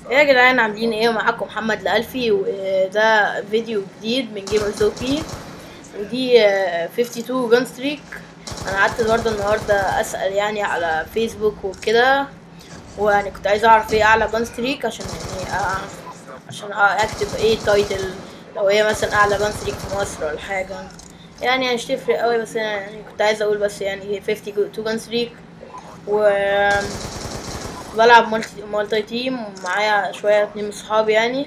ايه يا جدعان عاملين ايه معاكم محمد الالفي وده فيديو جديد من جيمر زوبي ودي آه، 52 جان ستريك انا قعدت برضه النهارده اسال يعني على فيسبوك وكده ويعني كنت عايز اعرف ايه اعلى جان ستريك عشان يعني آه عشان آه اكتب ايه تايتل لو هي مثلا اعلى جان ستريك في مصر ولا حاجه يعني مش تفرق قوي بس أنا يعني كنت عايز اقول بس يعني 52 جان ستريك و بلعب مالتي مالتي تيم ومعايا شوية اتنين من صحابي يعني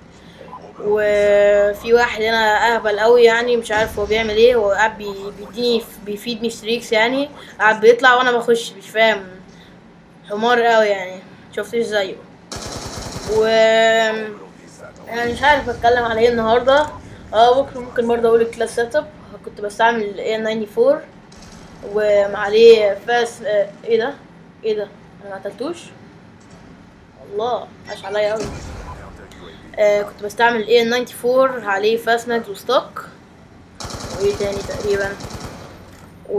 وفي واحد هنا اهبل قوي يعني مش عارف هو بيعمل ايه هو قاعد بي- بيديني بيفيدني ستريكس يعني قاعد بيطلع وانا بخش مش فاهم حمار قوي يعني شفتش زيه و يعني مش عارف اتكلم على ايه النهارده اه بكره ممكن برضه اقول الكلاس سيت اب كنت بستعمل ال 94 ومعليه فاس آه، ايه ده ايه ده انا ما قتلتوش الله عاش عليا قوي آه كنت بستعمل ال A94 عليه فاست ماكس وستوك وايه تاني تقريبا و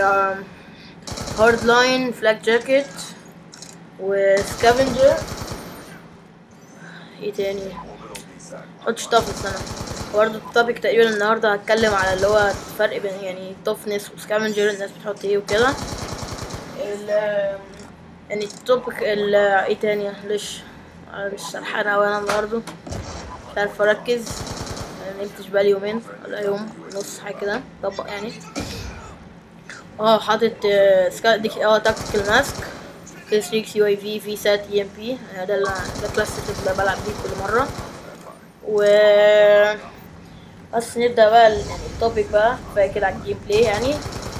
هارد لاين فلاك جاكيت وسكافنجر ايه تاني مقلتش طفس انا برضه التوبيك تقريبا النهارده هتكلم على اللي هو الفرق بين يعني توفنس وسكافنجر الناس بتحط ايه وكده ال يعني التوبيك ال ايه تاني ليش أنا مش سرحانة اوي انا النهارده مش عارف اركز أنا نمتش بقالي يومين ولا يوم نص حاجة كده طبق يعني اه حاطط آه، سكا ديك اه تاكتيكال ماسك كيس 3 سي واي في في سات اي ام بي ده ال- ده كلاس اللي بلعب بيه كل مرة و بس نبدأ بقى ال- يعني التوبيك بقى كفاية كده على الجيم بلاي يعني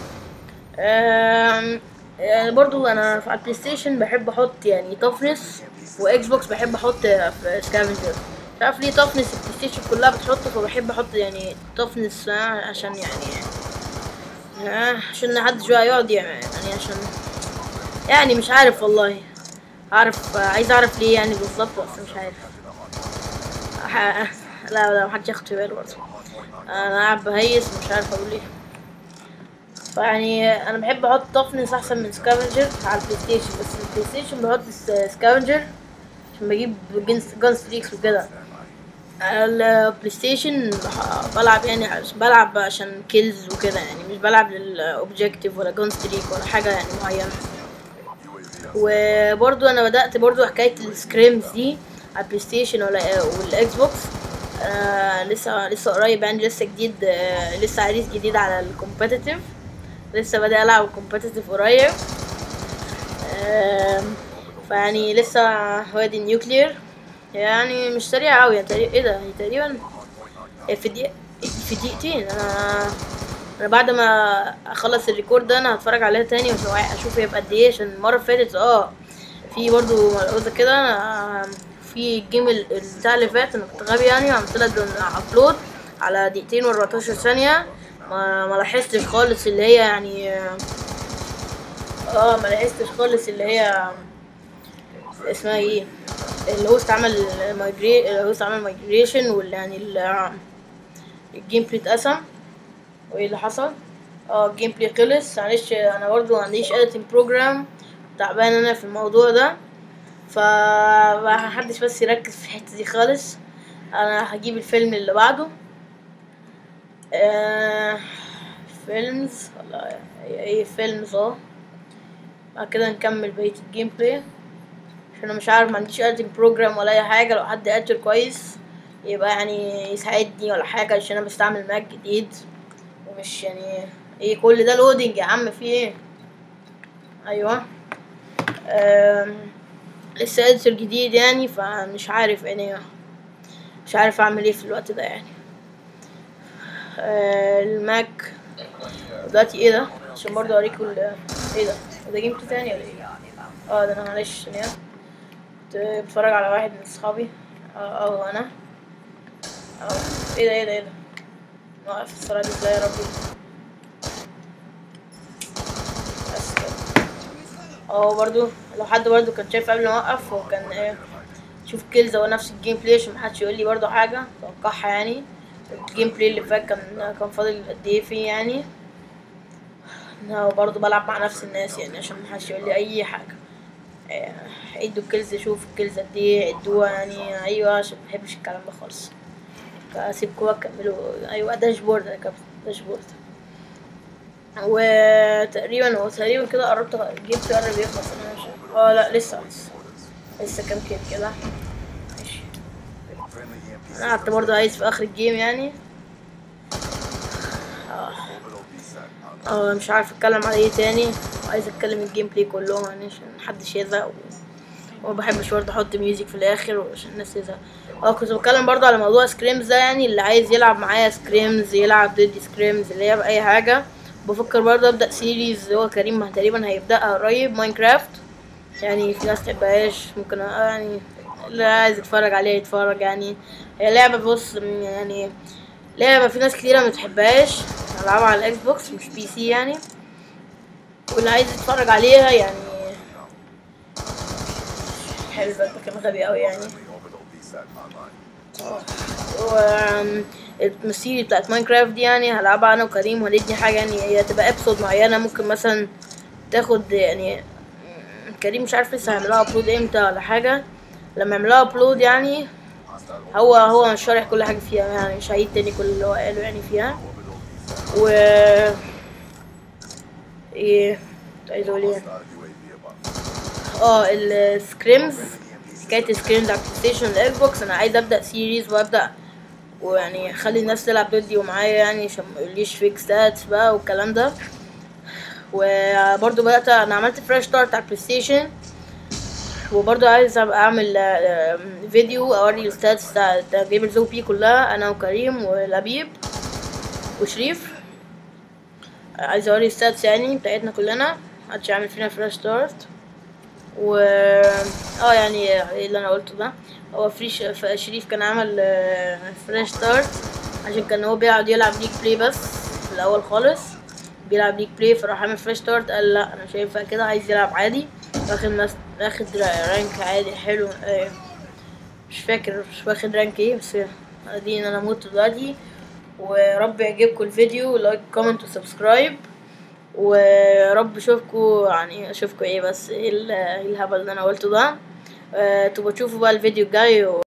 أم، يعني برضو انا في على البلاي ستيشن بحب احط يعني توفنس واكس بوكس بحب احط في سكافنجر مش عارف ليه توفنس البلاي ستيشن كلها بتحطه فبحب احط يعني توفنس عشان يعني آه، عشان محدش بقى يقعد يعني يعني عشان يعني مش عارف والله عارف عايز اعرف ليه يعني بالظبط بس مش عارف ح- لا لا محدش ياخد في باله برضه انا قاعد بهيس مش عارف اقول ايه فيعني انا بحب احط توفنس احسن من سكافنجر على البلاي ستيشن بس البلاي ستيشن بحط سكافنجر عشان بجيب جان ستريكس وكده على البلاي ستيشن بح- بلعب يعني عش- بلعب عشان كيلز وكده يعني مش بلعب للاوبجيكتيف ولا جان ستريك ولا حاجه يعني معينه وبرضو انا بدات برضو حكايه السكريمز دي على البلاي ستيشن ولا والاكس بوكس آه لسه لسه قريب يعني لسه جديد آه لسه عريس جديد على الكومبetitive لسه بدأ العب كومبetitive قريب آم، فيعني لسه وادي النيوكلير يعني مش سريع قوي يعني تقريبا ايه ده هي تقريبا هي في دقيقة في دقيقتين انا انا بعد ما اخلص الريكورد ده انا هتفرج عليها تاني واشوف اشوف هي بقد ايه عشان المره اللي فاتت اه في برضو ملحوظه كده انا في الجيم ال- بتاع اللي فات انا كنت غبي يعني عملت لها ابلود على دقيقتين و14 ثانيه ما ما لاحظتش خالص اللي هي يعني اه ما لاحظتش خالص اللي هي اسمها ايه الهوست عمل مايجري الهوست عمل مايجريشن واللي يعني ال- الجيم بلاي اتقسم وايه اللي حصل اه الجيم بلاي خلص معلش انا برضو ما عنديش اديتنج بروجرام تعبان انا في الموضوع ده فمحدش بس يركز في الحته دي خالص انا هجيب الفيلم اللي بعده آه فيلمز ولا ايه فيلمز اه بعد كده نكمل بقية الجيم بلاي عشان انا مش عارف ما عنديش اديتنج بروجرام ولا اي حاجه لو حد اديتور كويس يبقى يعني يساعدني ولا حاجه عشان انا بستعمل ماك جديد ومش يعني ايه كل ده لودنج يا عم في ايه ايوه أم... لسه اديتور جديد يعني فمش عارف يعني مش عارف اعمل ايه في الوقت ده يعني آه، الماك دلوقتي ايه ده عشان برضه اوريكم ال- ايه ده ده جيم بلاي تاني ولا ايه اه ده انا معلش ثانية كنت بتفرج على واحد من صحابي اه اه انا اه ايه ده ايه ده ايه ده نوقف الصلاة دي ازاي يا ربي بس كده اه برضو لو حد برضو كان شايف قبل ما اوقف هو كان ايه شوف كيلز هو نفس الجيم بلاي عشان محدش يقول لي برضو حاجة توقعها يعني الجيم بلاي اللي فات كان كان فاضل قد ايه فيه يعني انا برضو بلعب مع نفس الناس يعني عشان محدش يقول لي اي حاجة آه، عدوا الكيلز شوفوا الكيلز قد ايه عدوها يعني ايوه عشان مبحبش الكلام ده خالص فسيبكوا بقى كملوا ايوه داشبورد يا كابتن داشبورد وتقريبا هو تقريبا كده قربت جبت قرب يخلص انا مش اه لا لسه لسه لسه كام كيل كده ماشي انا قعدت برضه عايز في اخر الجيم يعني اه اه مش عارف اتكلم على ايه تاني عايز اتكلم الجيم بلاي كلهم يعني عشان محدش يزهق و... وما بحبش برضه احط ميوزك في الاخر عشان الناس تزهق اه كنت بتكلم برضه على موضوع سكريمز ده يعني اللي عايز يلعب معايا سكريمز يلعب ضد سكريمز اللي هي بأي حاجة بفكر برضه ابدأ سيريز هو كريم تقريبا هيبدأها قريب ماينكرافت يعني في ناس متحبهاش ممكن أ- يعني اللي عايز يتفرج عليها يتفرج يعني هي لعبة بص يعني لعبة في ناس كتيرة متحبهاش ألعبها على الإكس بوكس مش بي سي يعني واللي عايز يتفرج عليها يعني حلو ده كان غبي أوي يعني و المسيري بتاعت ماينكرافت دي يعني هلعبها انا وكريم وندي حاجه يعني هي تبقى ابسود معينه ممكن مثلا تاخد يعني م- كريم مش عارف لسه هيعملها ابلود امتى ولا حاجه لما يعملها ابلود يعني هو هو مش شارح كل حاجه فيها يعني مش هعيد تاني كل اللي هو قاله يعني فيها و ايه كنت عايز اقول ايه اه السكريمز حكايه السكريمز على البلاي ستيشن والاكس بوكس انا عايز ابدا سيريز وابدا ويعني اخلي الناس تلعب ضدي ومعايا يعني عشان ما يقوليش فيك ستاتس بقى والكلام ده وبرضه بدات انا عملت فريش ستارت على البلاي ستيشن وبرضه عايز ابقى اعمل آه، فيديو اوري الستاتس بتاع بتاع جيمر زو بي كلها انا وكريم ولبيب وشريف عايز اوري الستاتس يعني بتاعتنا كلنا محدش يعمل فينا فريش ستارت و اه يعني اللي انا قلته ده هو فريش ف- شريف كان عمل فريش ستارت عشان كان هو بيقعد يلعب ليج بلاي بس في الاول خالص بيلعب ليج بلاي فراح عامل فريش ستارت قال لا انا مش هينفع كده عايز يلعب عادي واخد مس... واخد را- رانك عادي حلو آه، مش فاكر مش واخد رانك ايه بس ادينا انا موت دلوقتي ورب يعجبكم الفيديو لايك كومنت وسبسكرايب ورب اشوفكم يعني اشوفكم ايه بس ايه ال- إيه الهبل اللي انا قلته ده آه، تبقوا تشوفوا بقى الفيديو الجاي